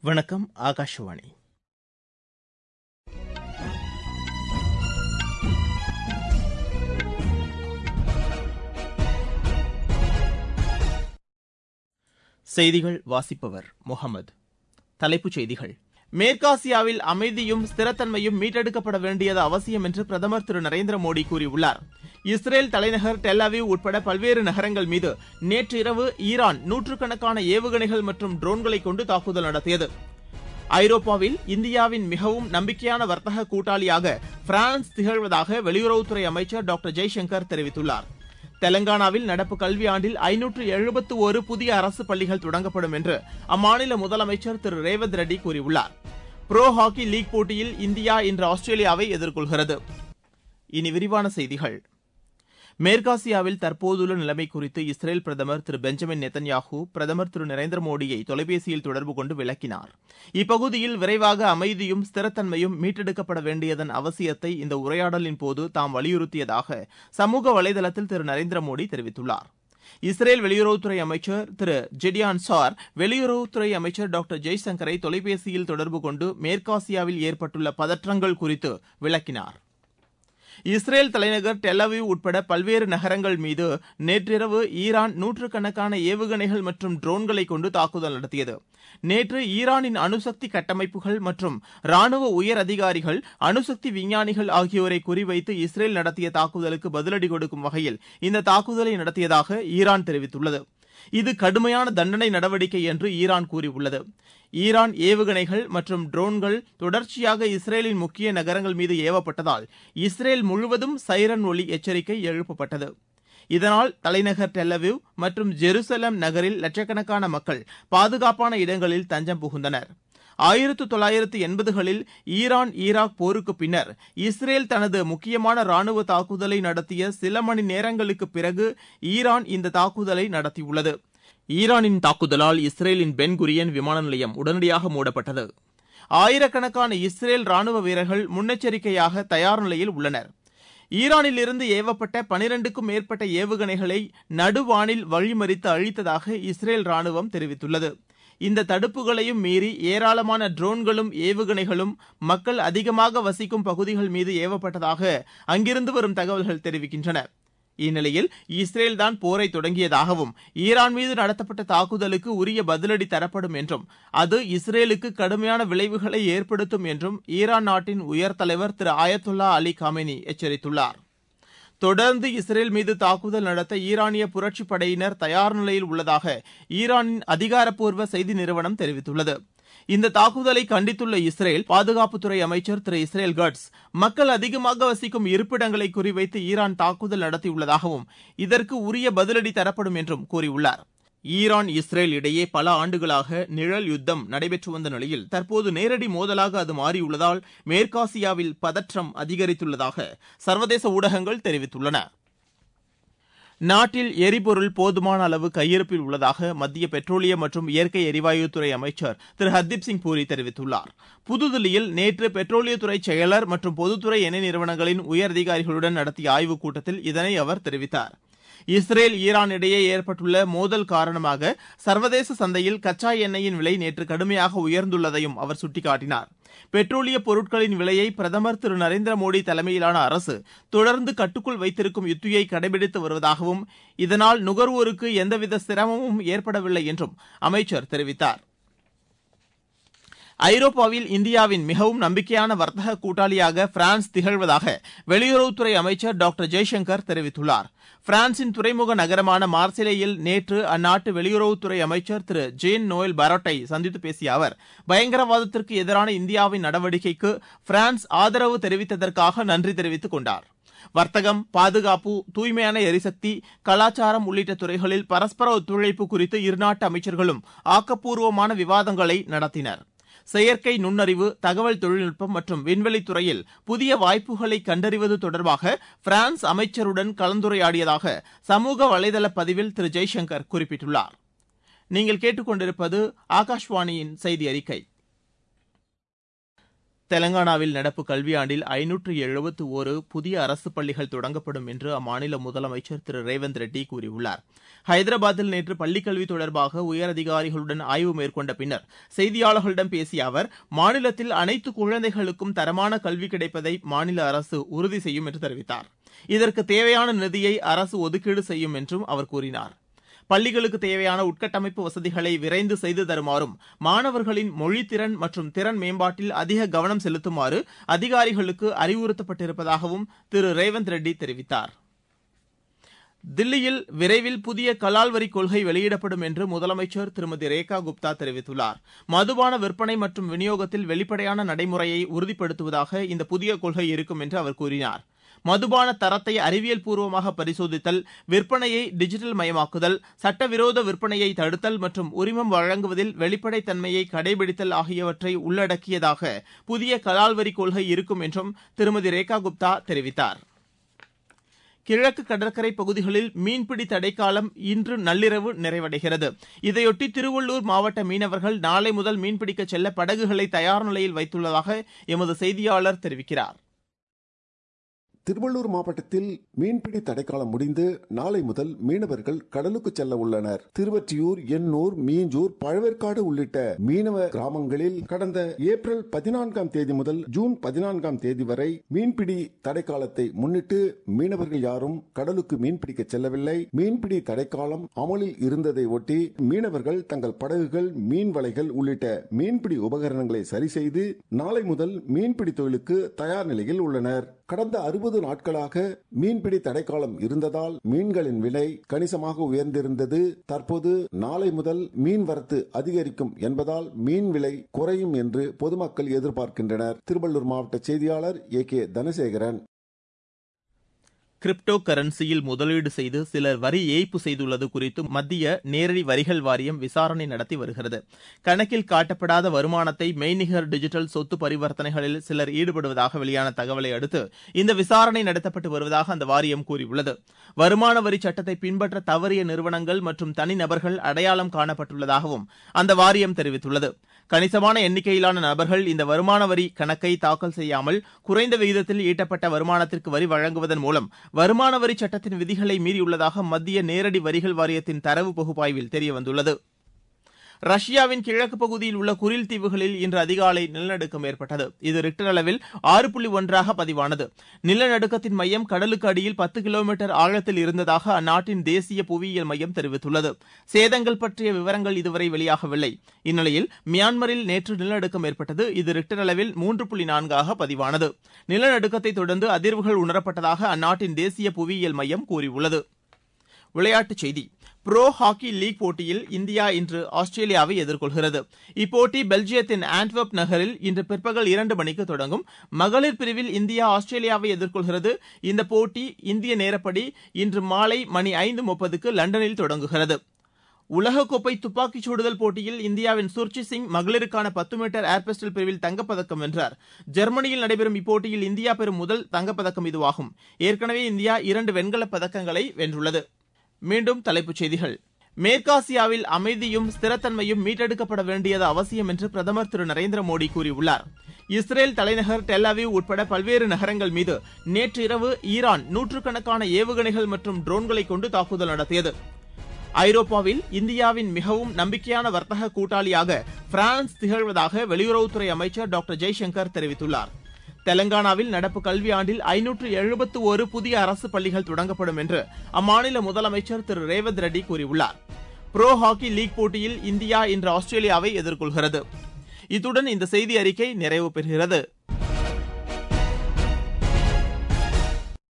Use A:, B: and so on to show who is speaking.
A: வணக்கம் ஆகாஷவாணி செய்திகள் வாசிப்பவர் முகமது தலைப்புச் செய்திகள் மேற்காசியாவில் அமைதியும் ஸ்திரத்தன்மையும் மீட்டெடுக்கப்பட வேண்டியது அவசியம் என்று பிரதமர் திரு நரேந்திர மோடி கூறியுள்ளார் இஸ்ரேல் தலைநகர் டெல் அவீவ் உட்பட பல்வேறு நகரங்கள் மீது நேற்று இரவு ஈரான் நூற்றுக்கணக்கான ஏவுகணைகள் மற்றும் ட்ரோன்களை கொண்டு தாக்குதல் நடத்தியது ஐரோப்பாவில் இந்தியாவின் மிகவும் நம்பிக்கையான வர்த்தக கூட்டாளியாக பிரான்ஸ் திகழ்வதாக வெளியுறவுத்துறை அமைச்சர் டாக்டர் ஜெய்சங்கர் தெரிவித்துள்ளார் தெலங்கானாவில் நடப்பு கல்வியாண்டில் ஐநூற்று எழுபத்து ஒரு புதிய அரசு பள்ளிகள் தொடங்கப்படும் என்று அம்மாநில முதலமைச்சர் திரு ரேவந்த் ரெட்டி கூறியுள்ளார் புரோ ஹாக்கி லீக் போட்டியில் இந்தியா இன்று ஆஸ்திரேலியாவை எதிர்கொள்கிறது இனி விரிவான செய்திகள் மேற்காசியாவில் தற்போதுள்ள நிலைமை குறித்து இஸ்ரேல் பிரதமர் திரு பெஞ்சமின் நெத்தன்யாஹூ பிரதமர் திரு நரேந்திர மோடியை தொலைபேசியில் தொடர்பு கொண்டு விளக்கினார் இப்பகுதியில் விரைவாக அமைதியும் ஸ்திரத்தன்மையும் மீட்டெடுக்கப்பட வேண்டியதன் அவசியத்தை இந்த உரையாடலின் போது தாம் வலியுறுத்தியதாக சமூக வலைதளத்தில் திரு நரேந்திர மோடி தெரிவித்துள்ளார் இஸ்ரேல் வெளியுறவுத்துறை அமைச்சர் திரு ஜெடியான் சார் வெளியுறவுத்துறை அமைச்சர் டாக்டர் ஜெய்சங்கரை தொலைபேசியில் தொடர்பு கொண்டு மேற்காசியாவில் ஏற்பட்டுள்ள பதற்றங்கள் குறித்து விளக்கினார் இஸ்ரேல் தலைநகர் டெல் அவீவ் உட்பட பல்வேறு நகரங்கள் மீது நேற்றிரவு ஈரான் நூற்றுக்கணக்கான ஏவுகணைகள் மற்றும் ட்ரோன்களை கொண்டு தாக்குதல் நடத்தியது நேற்று ஈரானின் அணுசக்தி கட்டமைப்புகள் மற்றும் ராணுவ உயர் அதிகாரிகள் அணுசக்தி விஞ்ஞானிகள் ஆகியோரை குறிவைத்து இஸ்ரேல் நடத்திய தாக்குதலுக்கு பதிலடி கொடுக்கும் வகையில் இந்த தாக்குதலை நடத்தியதாக ஈரான் தெரிவித்துள்ளது இது கடுமையான தண்டனை நடவடிக்கை என்று ஈரான் கூறியுள்ளது ஈரான் ஏவுகணைகள் மற்றும் ட்ரோன்கள் தொடர்ச்சியாக இஸ்ரேலின் முக்கிய நகரங்கள் மீது ஏவப்பட்டதால் இஸ்ரேல் முழுவதும் சைரன் ஒலி எச்சரிக்கை எழுப்பப்பட்டது இதனால் தலைநகர் டெல்லவிவ் மற்றும் ஜெருசலம் நகரில் லட்சக்கணக்கான மக்கள் பாதுகாப்பான இடங்களில் தஞ்சம் புகுந்தனர் ஆயிரத்து தொள்ளாயிரத்து எண்பதுகளில் ஈரான் ஈராக் போருக்கு பின்னர் இஸ்ரேல் தனது முக்கியமான ராணுவ தாக்குதலை நடத்திய சில மணி நேரங்களுக்கு பிறகு ஈரான் இந்த தாக்குதலை நடத்தியுள்ளது ஈரானின் தாக்குதலால் இஸ்ரேலின் பென் குரியன் விமான நிலையம் உடனடியாக மூடப்பட்டது ஆயிரக்கணக்கான இஸ்ரேல் ராணுவ வீரர்கள் முன்னெச்சரிக்கையாக தயார் நிலையில் உள்ளனர் ஈரானிலிருந்து ஏவப்பட்ட பனிரெண்டுக்கும் மேற்பட்ட ஏவுகணைகளை நடுவானில் வழிமறித்து அழித்ததாக இஸ்ரேல் ராணுவம் தெரிவித்துள்ளது இந்த தடுப்புகளையும் மீறி ஏராளமான ட்ரோன்களும் ஏவுகணைகளும் மக்கள் அதிகமாக வசிக்கும் பகுதிகள் மீது ஏவப்பட்டதாக அங்கிருந்து வரும் தகவல்கள் தெரிவிக்கின்றன இந்நிலையில் இஸ்ரேல் தான் போரை தொடங்கியதாகவும் ஈரான் மீது நடத்தப்பட்ட தாக்குதலுக்கு உரிய பதிலடி தரப்படும் என்றும் அது இஸ்ரேலுக்கு கடுமையான விளைவுகளை ஏற்படுத்தும் என்றும் ஈரான் நாட்டின் உயர் தலைவர் திரு ஆயத்துல்லா அலி காமெனி எச்சரித்துள்ளார் தொடர்ந்து இஸ்ரேல் மீது தாக்குதல் நடத்த ஈரானிய புரட்சிப் படையினர் தயார் நிலையில் உள்ளதாக ஈரானின் அதிகாரப்பூர்வ செய்தி நிறுவனம் தெரிவித்துள்ளது இந்த தாக்குதலை கண்டித்துள்ள இஸ்ரேல் பாதுகாப்புத்துறை அமைச்சர் திரு இஸ்ரேல் கட்ஸ் மக்கள் அதிகமாக வசிக்கும் இருப்பிடங்களை குறிவைத்து ஈரான் தாக்குதல் நடத்தியுள்ளதாகவும் இதற்கு உரிய பதிலடி தரப்படும் என்றும் கூறியுள்ளார் ஈரான் இஸ்ரேல் இடையே பல ஆண்டுகளாக நிழல் யுத்தம் நடைபெற்று வந்த நிலையில் தற்போது நேரடி மோதலாக அது மாறியுள்ளதால் மேற்காசியாவில் பதற்றம் அதிகரித்துள்ளதாக சர்வதேச ஊடகங்கள் தெரிவித்துள்ளன நாட்டில் எரிபொருள் போதுமான அளவு கையிருப்பில் உள்ளதாக மத்திய பெட்ரோலியம் மற்றும் இயற்கை எரிவாயுத்துறை அமைச்சர் திரு ஹர்தீப் சிங் பூரி தெரிவித்துள்ளார் புதுதில்லியில் நேற்று பெட்ரோலியத்துறை செயலர் மற்றும் பொதுத்துறை எண்ணெய் நிறுவனங்களின் உயரதிகாரிகளுடன் நடத்திய ஆய்வுக் கூட்டத்தில் இதனை அவர் தெரிவித்தார் இஸ்ரேல் ஈரான் இடையே ஏற்பட்டுள்ள மோதல் காரணமாக சர்வதேச சந்தையில் கச்சா எண்ணெயின் விலை நேற்று கடுமையாக உயர்ந்துள்ளதையும் அவர் சுட்டிக்காட்டினார் பெட்ரோலிய பொருட்களின் விலையை பிரதமர் திரு நரேந்திர மோடி தலைமையிலான அரசு தொடர்ந்து கட்டுக்குள் வைத்திருக்கும் யுத்தியை கடைபிடித்து வருவதாகவும் இதனால் நுகர்வோருக்கு எந்தவித சிரமமும் ஏற்படவில்லை என்றும் அமைச்சர் தெரிவித்தார் ஐரோப்பாவில் இந்தியாவின் மிகவும் நம்பிக்கையான வர்த்தக கூட்டாளியாக பிரான்ஸ் திகழ்வதாக வெளியுறவுத்துறை அமைச்சர் டாக்டர் ஜெய்சங்கர் தெரிவித்துள்ளார் பிரான்சின் துறைமுக நகரமான மார்சிலேயில் நேற்று அந்நாட்டு வெளியுறவுத்துறை அமைச்சர் திரு ஜேன் நோயல் பரோட்டை சந்தித்து பேசிய அவர் பயங்கரவாதத்திற்கு எதிரான இந்தியாவின் நடவடிக்கைக்கு பிரான்ஸ் ஆதரவு தெரிவித்ததற்காக நன்றி தெரிவித்துக் கொண்டார் வர்த்தகம் பாதுகாப்பு தூய்மையான எரிசக்தி கலாச்சாரம் உள்ளிட்ட துறைகளில் பரஸ்பர ஒத்துழைப்பு குறித்து இருநாட்டு அமைச்சர்களும் ஆக்கப்பூர்வமான விவாதங்களை நடத்தினர் செயற்கை நுண்ணறிவு தகவல் தொழில்நுட்பம் மற்றும் விண்வெளித் துறையில் புதிய வாய்ப்புகளை கண்டறிவது தொடர்பாக பிரான்ஸ் அமைச்சருடன் கலந்துரையாடியதாக சமூக வலைதள பதிவில் திரு ஜெய்சங்கர் குறிப்பிட்டுள்ளார் நீங்கள் கேட்டுக்கொண்டிருப்பது ஆகாஷ்வாணியின் செய்தி அறிக்கை தெலங்கானாவில் நடப்பு கல்வியாண்டில் ஐநூற்று எழுபத்து ஒரு புதிய அரசு பள்ளிகள் தொடங்கப்படும் என்று அம்மாநில முதலமைச்சர் திரு ரேவந்த் ரெட்டி கூறியுள்ளார் ஹைதராபாத்தில் நேற்று பள்ளிக்கல்வி தொடர்பாக உயரதிகாரிகளுடன் ஆய்வு மேற்கொண்ட பின்னர் செய்தியாளர்களிடம் பேசிய அவர் மாநிலத்தில் அனைத்து குழந்தைகளுக்கும் தரமான கல்வி கிடைப்பதை மாநில அரசு உறுதி செய்யும் என்று தெரிவித்தார் இதற்கு தேவையான நிதியை அரசு ஒதுக்கீடு செய்யும் என்றும் அவர் கூறினார் பள்ளிகளுக்கு தேவையான உட்கட்டமைப்பு வசதிகளை விரைந்து செய்து தருமாறும் மாணவர்களின் மொழித்திறன் மற்றும் திறன் மேம்பாட்டில் அதிக கவனம் செலுத்துமாறு அதிகாரிகளுக்கு அறிவுறுத்தப்பட்டிருப்பதாகவும் திரு ரேவந்த் ரெட்டி தெரிவித்தார் தில்லியில் விரைவில் புதிய கலால் வரி கொள்கை வெளியிடப்படும் என்று முதலமைச்சர் திருமதி ரேகா குப்தா தெரிவித்துள்ளார் மதுபான விற்பனை மற்றும் விநியோகத்தில் வெளிப்படையான நடைமுறையை உறுதிப்படுத்துவதாக இந்த புதிய கொள்கை இருக்கும் என்று அவர் கூறினார் மதுபான தரத்தை அறிவியல் பூர்வமாக பரிசோதித்தல் விற்பனையை டிஜிட்டல் மயமாக்குதல் சட்டவிரோத விற்பனையை தடுத்தல் மற்றும் உரிமம் வழங்குவதில் வெளிப்படைத் தன்மையை கடைபிடித்தல் ஆகியவற்றை உள்ளடக்கியதாக புதிய கலால் வரி கொள்கை இருக்கும் என்றும் திருமதி ரேகா குப்தா தெரிவித்தார் கிழக்கு கடற்கரை பகுதிகளில் மீன்பிடி தடைக்காலம் இன்று நள்ளிரவு நிறைவடைகிறது இதையொட்டி திருவள்ளூர் மாவட்ட மீனவர்கள் நாளை முதல் மீன்பிடிக்க செல்ல படகுகளை தயார் நிலையில் வைத்துள்ளதாக எமது செய்தியாளர் தெரிவிக்கிறார்
B: திருவள்ளூர் மாவட்டத்தில் மீன்பிடி தடைக்காலம் முடிந்து நாளை முதல் மீனவர்கள் கடலுக்கு செல்ல உள்ளனர் திருவற்றியூர் எண்ணூர் மீஞ்சூர் பழவேற்காடு உள்ளிட்ட மீனவ கிராமங்களில் கடந்த ஏப்ரல் பதினான்காம் தேதி முதல் ஜூன் பதினான்காம் தேதி வரை மீன்பிடி தடைக்காலத்தை முன்னிட்டு மீனவர்கள் யாரும் கடலுக்கு மீன்பிடிக்க செல்லவில்லை மீன்பிடி தடைக்காலம் அமலில் இருந்ததை ஒட்டி மீனவர்கள் தங்கள் படகுகள் மீன் வலைகள் உள்ளிட்ட மீன்பிடி உபகரணங்களை சரி செய்து நாளை முதல் மீன்பிடி தொழிலுக்கு தயார் நிலையில் உள்ளனர் கடந்த அறுபது நாட்களாக மீன்பிடி தடைக்காலம் இருந்ததால் மீன்களின் விலை கணிசமாக உயர்ந்திருந்தது தற்போது நாளை முதல் மீன் வரத்து அதிகரிக்கும் என்பதால் மீன் விலை குறையும் என்று பொதுமக்கள் எதிர்பார்க்கின்றனர் திருவள்ளூர் மாவட்ட செய்தியாளர் ஏ கே தனசேகரன்
A: கிரிப்டோ கரன்சியில் முதலீடு செய்து சிலர் வரி ஏய்ப்பு செய்துள்ளது குறித்து மத்திய நேரடி வரிகள் வாரியம் விசாரணை நடத்தி வருகிறது கணக்கில் காட்டப்படாத வருமானத்தை மெய்நிகர் டிஜிட்டல் சொத்து பரிவர்த்தனைகளில் சிலர் ஈடுபடுவதாக வெளியான தகவலை அடுத்து இந்த விசாரணை நடத்தப்பட்டு வருவதாக அந்த வாரியம் கூறியுள்ளது வருமான வரி சட்டத்தை பின்பற்ற தவறிய நிறுவனங்கள் மற்றும் தனிநபர்கள் அடையாளம் காணப்பட்டுள்ளதாகவும் அந்த வாரியம் தெரிவித்துள்ளது கணிசமான எண்ணிக்கையிலான நபர்கள் இந்த வருமான வரி கணக்கை தாக்கல் செய்யாமல் குறைந்த விகிதத்தில் ஈட்டப்பட்ட வருமானத்திற்கு வரி வழங்குவதன் மூலம் வருமான வரி சட்டத்தின் விதிகளை மீறியுள்ளதாக மத்திய நேரடி வரிகள் வாரியத்தின் தரவு பகுப்பாய்வில் தெரியவந்துள்ளது ரஷ்யாவின் கிழக்கு பகுதியில் உள்ள குரில் தீவுகளில் இன்று அதிகாலை நிலநடுக்கம் ஏற்பட்டது இது ரிக்டர் அளவில் ஆறு புள்ளி ஒன்றாக பதிவானது நிலநடுக்கத்தின் மையம் கடலுக்கு அடியில் பத்து கிலோமீட்டர் ஆழத்தில் இருந்ததாக அந்நாட்டின் தேசிய புவியியல் மையம் தெரிவித்துள்ளது சேதங்கள் பற்றிய விவரங்கள் இதுவரை வெளியாகவில்லை இந்நிலையில் மியான்மரில் நேற்று நிலநடுக்கம் ஏற்பட்டது இது ரிக்டர் அளவில் மூன்று புள்ளி நான்காக பதிவானது நிலநடுக்கத்தை தொடர்ந்து அதிர்வுகள் உணரப்பட்டதாக அந்நாட்டின் தேசிய புவியியல் மையம் கூறியுள்ளது விளையாட்டுச் செய்தி புரோ ஹாக்கி லீக் போட்டியில் இந்தியா இன்று ஆஸ்திரேலியாவை எதிர்கொள்கிறது இப்போட்டி பெல்ஜியத்தின் ஆண்ட்வெர்ப் நகரில் இன்று பிற்பகல் இரண்டு மணிக்கு தொடங்கும் மகளிர் பிரிவில் இந்தியா ஆஸ்திரேலியாவை எதிர்கொள்கிறது இந்த போட்டி இந்திய நேரப்படி இன்று மாலை மணி ஐந்து முப்பதுக்கு லண்டனில் தொடங்குகிறது உலகக்கோப்பை துப்பாக்கிச் சுடுதல் போட்டியில் இந்தியாவின் சுர்ச்சி சிங் மகளிருக்கான பத்து மீட்டர் ஏர் பிஸ்டல் பிரிவில் தங்கப்பதக்கம் வென்றார் ஜெர்மனியில் நடைபெறும் இப்போட்டியில் இந்தியா பெறும் முதல் தங்கப்பதக்கம் இதுவாகும் ஏற்கனவே இந்தியா இரண்டு வெண்கலப் பதக்கங்களை வென்றுள்ளது மீண்டும் தலைப்புச் செய்திகள் மேற்காசியாவில் அமைதியும் ஸ்திரத்தன்மையும் மீட்டெடுக்கப்பட வேண்டியது அவசியம் என்று பிரதமர் திரு நரேந்திர மோடி கூறியுள்ளார் இஸ்ரேல் தலைநகர் டெல் அவீவ் உட்பட பல்வேறு நகரங்கள் மீது நேற்று இரவு ஈரான் நூற்றுக்கணக்கான ஏவுகணைகள் மற்றும் ட்ரோன்களை கொண்டு தாக்குதல் நடத்தியது ஐரோப்பாவில் இந்தியாவின் மிகவும் நம்பிக்கையான வர்த்தக கூட்டாளியாக பிரான்ஸ் திகழ்வதாக வெளியுறவுத்துறை அமைச்சர் டாக்டர் ஜெய்சங்கர் தெரிவித்துள்ளார் தெலங்கானாவில் நடப்பு கல்வியாண்டில் ஐநூற்று எழுபத்து ஒரு புதிய அரசு பள்ளிகள் தொடங்கப்படும் என்று அம்மாநில முதலமைச்சர் திரு ரேவந்த் ரெட்டி கூறியுள்ளார் புரோ ஹாக்கி லீக் போட்டியில் இந்தியா இன்று ஆஸ்திரேலியாவை எதிர்கொள்கிறது இத்துடன் இந்த செய்தி அறிக்கை நிறைவு பெறுகிறது